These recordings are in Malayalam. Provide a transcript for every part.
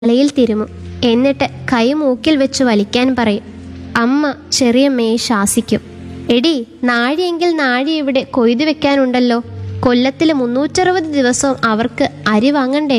തലയിൽ തിരുമും എന്നിട്ട് കൈ മൂക്കിൽ വെച്ച് വലിക്കാൻ പറയും അമ്മ ചെറിയമ്മയെ ശാസിക്കും എടി നാഴിയെങ്കിൽ നാഴി ഇവിടെ കൊയ്തു വെക്കാനുണ്ടല്ലോ കൊല്ലത്തിൽ മുന്നൂറ്ററുപത് ദിവസവും അവർക്ക് അരി വാങ്ങണ്ടേ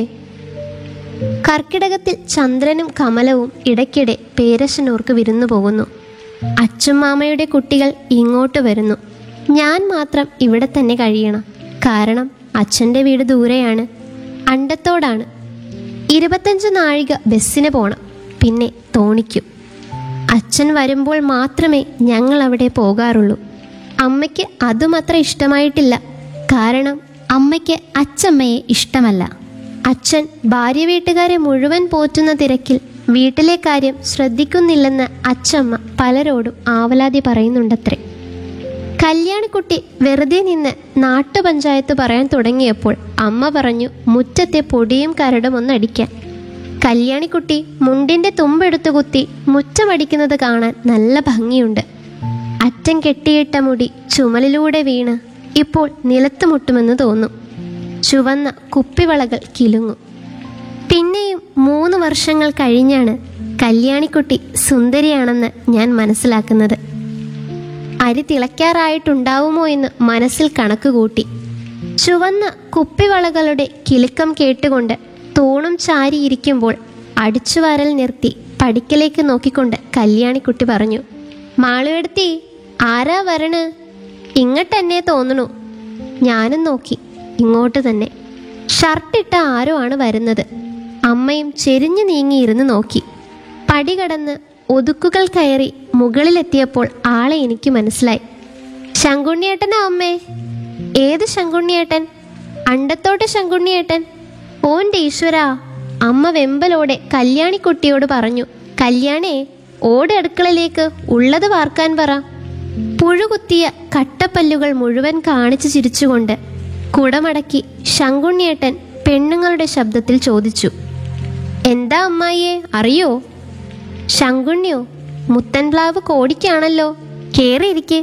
കർക്കിടകത്തിൽ ചന്ദ്രനും കമലവും ഇടയ്ക്കിടെ പേരശനൂർക്ക് വിരുന്നു പോകുന്നു അച്ചുമാമയുടെ കുട്ടികൾ ഇങ്ങോട്ട് വരുന്നു ഞാൻ മാത്രം ഇവിടെ തന്നെ കഴിയണം കാരണം അച്ഛൻ്റെ വീട് ദൂരെയാണ് അണ്ടത്തോടാണ് ഇരുപത്തഞ്ച് നാഴിക ബസ്സിന് പോണം പിന്നെ തോണിക്കും അച്ഛൻ വരുമ്പോൾ മാത്രമേ ഞങ്ങൾ അവിടെ പോകാറുള്ളൂ അമ്മയ്ക്ക് അതുമത്ര ഇഷ്ടമായിട്ടില്ല കാരണം അമ്മയ്ക്ക് അച്ചമ്മയെ ഇഷ്ടമല്ല അച്ഛൻ ഭാര്യ വീട്ടുകാരെ മുഴുവൻ പോറ്റുന്ന തിരക്കിൽ വീട്ടിലെ കാര്യം ശ്രദ്ധിക്കുന്നില്ലെന്ന് അച്ചമ്മ പലരോടും ആവലാതി പറയുന്നുണ്ടത്രേ കല്യാണിക്കുട്ടി വെറുതെ നിന്ന് നാട്ടുപഞ്ചായത്ത് പറയാൻ തുടങ്ങിയപ്പോൾ അമ്മ പറഞ്ഞു മുറ്റത്തെ പൊടിയും കരടും ഒന്നടിക്കാൻ കല്യാണിക്കുട്ടി മുണ്ടിന്റെ തുമ്പെടുത്തു കുത്തി മുറ്റമടിക്കുന്നത് കാണാൻ നല്ല ഭംഗിയുണ്ട് അറ്റം കെട്ടിയിട്ട മുടി ചുമലിലൂടെ വീണ് ഇപ്പോൾ നിലത്ത് മുട്ടുമെന്ന് തോന്നും ചുവന്ന കുപ്പിവളകൾ കിലുങ്ങും പിന്നെയും മൂന്ന് വർഷങ്ങൾ കഴിഞ്ഞാണ് കല്യാണിക്കുട്ടി സുന്ദരിയാണെന്ന് ഞാൻ മനസ്സിലാക്കുന്നത് അരി തിളയ്ക്കാറായിട്ടുണ്ടാവുമോ എന്ന് മനസ്സിൽ കണക്ക് കൂട്ടി ചുവന്ന കുപ്പിവളകളുടെ കിലുക്കം കേട്ടുകൊണ്ട് തൂണും ചാരിയിരിക്കുമ്പോൾ അടിച്ചുവാരൽ നിർത്തി പടിക്കലേക്ക് നോക്കിക്കൊണ്ട് കല്യാണിക്കുട്ടി പറഞ്ഞു മാളുവെടുത്തി ആരാ വരണ് ഇങ്ങട്ടെന്നെ തോന്നണു ഞാനും നോക്കി ഇങ്ങോട്ട് തന്നെ ഷർട്ടിട്ട ആരോ ആണ് വരുന്നത് അമ്മയും ചെരിഞ്ഞു നീങ്ങിയിരുന്ന് നോക്കി പടി കടന്ന് ഒതുക്കുകൾ കയറി മുകളിലെത്തിയപ്പോൾ ആളെ എനിക്ക് മനസ്സിലായി ശങ്കുണ്ണിയേട്ടനാ അമ്മേ ഏത് ശങ്കുണ്ണിയേട്ടൻ അണ്ടത്തോട്ട് ശങ്കുണ്ണിയേട്ടൻ ഓൻ്റെ ഈശ്വരാ അമ്മ വെമ്പലോടെ കല്യാണിക്കുട്ടിയോട് പറഞ്ഞു കല്യാണേ ഓട് അടുക്കളയിലേക്ക് ഉള്ളത് വാർക്കാൻ പറ പുഴുകുത്തിയ കട്ടപ്പല്ലുകൾ മുഴുവൻ കാണിച്ചു ചിരിച്ചുകൊണ്ട് കുടമടക്കി ശങ്കുണ്ണിയേട്ടൻ പെണ്ണുങ്ങളുടെ ശബ്ദത്തിൽ ചോദിച്ചു എന്താ അമ്മായിയെ അറിയോ ശങ്കുണ്ണിയോ മുത്തൻപ്ലാവ് കോടിക്കാണല്ലോ കേറിയിരിക്കെ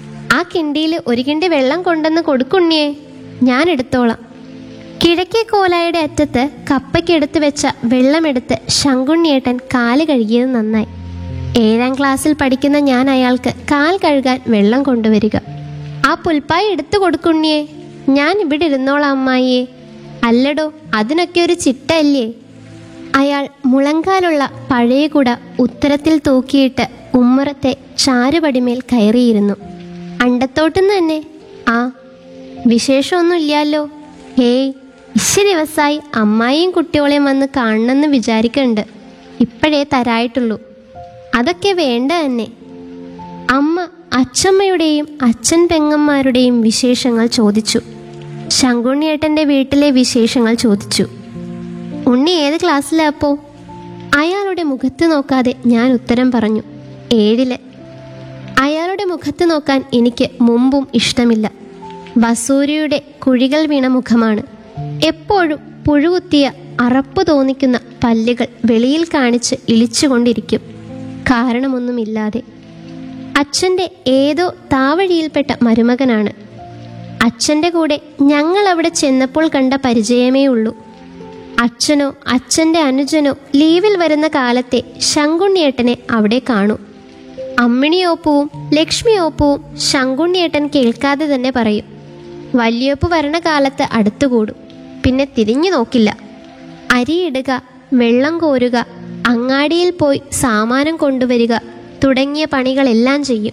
ആ കിണ്ടിയിൽ ഒരു കിണ്ടി വെള്ളം കൊണ്ടെന്ന് കൊടുക്കുണ്ണിയെ ഞാൻ എടുത്തോളാം കിഴക്കേ കോലായുടെ അറ്റത്ത് കപ്പയ്ക്കെടുത്ത് വെച്ച വെള്ളമെടുത്ത് ശങ്കുണ്ണിയേട്ടൻ കാല് കഴുകിയത് നന്നായി ഏഴാം ക്ലാസ്സിൽ പഠിക്കുന്ന ഞാൻ അയാൾക്ക് കാൽ കഴുകാൻ വെള്ളം കൊണ്ടുവരിക ആ പുൽപ്പായി എടുത്തു കൊടുക്കുണ്ണിയെ ഞാൻ ഇവിടെ ഇരുന്നോളാം അമ്മായിയെ അല്ലടോ അതിനൊക്കെ ഒരു ചിട്ടയല്ലേ അയാൾ മുളങ്കാലുള്ള പഴയ കുട ഉത്തരത്തിൽ തൂക്കിയിട്ട് ഉമ്മറത്തെ ചാരുപടിമേൽ കയറിയിരുന്നു അണ്ടത്തോട്ടുന്ന് തന്നെ ആ വിശേഷമൊന്നുമില്ലല്ലോ ഹേയ് ഇശ് ദിവസമായി അമ്മായിയും കുട്ടിയോളെയും വന്ന് കാണണമെന്ന് വിചാരിക്കണ്ട് ഇപ്പോഴേ തരായിട്ടുള്ളൂ അതൊക്കെ വേണ്ട തന്നെ അമ്മ അച്ചമ്മയുടെയും അച്ഛൻ പെങ്ങന്മാരുടെയും വിശേഷങ്ങൾ ചോദിച്ചു ശങ്കുണ്ണിയേട്ടൻ്റെ വീട്ടിലെ വിശേഷങ്ങൾ ചോദിച്ചു ഉണ്ണി ഏത് ക്ലാസ്സിലാ അപ്പോ അയാളുടെ മുഖത്ത് നോക്കാതെ ഞാൻ ഉത്തരം പറഞ്ഞു ഏഴില് അയാളുടെ മുഖത്ത് നോക്കാൻ എനിക്ക് മുമ്പും ഇഷ്ടമില്ല വസൂരിയുടെ കുഴികൾ വീണ മുഖമാണ് എപ്പോഴും പുഴുകുത്തിയ അറപ്പ് തോന്നിക്കുന്ന പല്ലുകൾ വെളിയിൽ കാണിച്ച് ഇളിച്ചുകൊണ്ടിരിക്കും കാരണമൊന്നുമില്ലാതെ അച്ഛൻ്റെ ഏതോ താവഴിയിൽപ്പെട്ട മരുമകനാണ് അച്ഛൻ്റെ കൂടെ ഞങ്ങൾ അവിടെ ചെന്നപ്പോൾ കണ്ട പരിചയമേ ഉള്ളൂ അച്ഛനോ അച്ഛൻ്റെ അനുജനോ ലീവിൽ വരുന്ന കാലത്തെ ശങ്കുണ്ണിയേട്ടനെ അവിടെ കാണൂ അമ്മിണിയോപ്പവും ലക്ഷ്മിയോപ്പവും ശങ്കുണ്ണിയേട്ടൻ കേൾക്കാതെ തന്നെ പറയും വല്യോപ്പ് വരണ കാലത്ത് അടുത്തുകൂടും പിന്നെ തിരിഞ്ഞു നോക്കില്ല അരിയിടുക വെള്ളം കോരുക അങ്ങാടിയിൽ പോയി സാമാനം കൊണ്ടുവരിക തുടങ്ങിയ പണികളെല്ലാം ചെയ്യും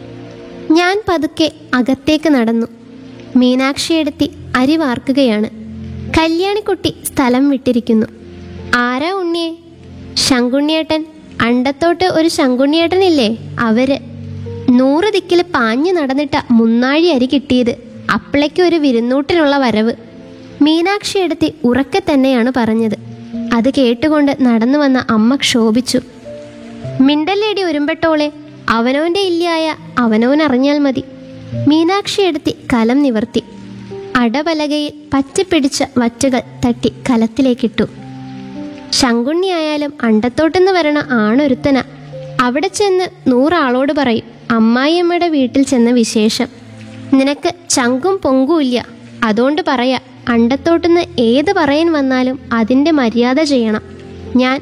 ഞാൻ പതുക്കെ അകത്തേക്ക് നടന്നു മീനാക്ഷിയെടുത്തി അരി വാർക്കുകയാണ് കല്യാണിക്കുട്ടി സ്ഥലം വിട്ടിരിക്കുന്നു ആരാ ഉണ്ണിയെ ശങ്കുണ്ണിയേട്ടൻ അണ്ടത്തോട്ട് ഒരു ശങ്കുണ്ണിയേട്ടനില്ലേ അവര് നൂറ് ദിക്കിൽ പാഞ്ഞു നടന്നിട്ട മുന്നാഴി അരി കിട്ടിയത് അപ്പളയ്ക്ക് ഒരു വിരുന്നൂട്ടിനുള്ള വരവ് മീനാക്ഷി എടുത്തി ഉറക്കെ തന്നെയാണ് പറഞ്ഞത് അത് കേട്ടുകൊണ്ട് നടന്നു വന്ന അമ്മ ക്ഷോഭിച്ചു മിണ്ടല്ലേടി ഒരുമ്പെട്ടോളെ അവനവന്റെ ഇല്ലായ അവനവൻ അറിഞ്ഞാൽ മതി മീനാക്ഷി എടുത്തി കലം നിവർത്തി അടപലകയിൽ പച്ചപ്പിടിച്ച വറ്റുകൾ തട്ടി കലത്തിലേക്കിട്ടു ശങ്കുണ്ണിയായാലും അണ്ടത്തോട്ടെന്ന് വരണ ആണൊരുത്തന അവിടെ ചെന്ന് നൂറാളോട് പറയും അമ്മായിയമ്മയുടെ വീട്ടിൽ ചെന്ന വിശേഷം നിനക്ക് ചങ്കും പൊങ്കുമില്ല അതുകൊണ്ട് പറയാ അണ്ടത്തോട്ടുന്ന് ഏത് പറയാൻ വന്നാലും അതിൻ്റെ മര്യാദ ചെയ്യണം ഞാൻ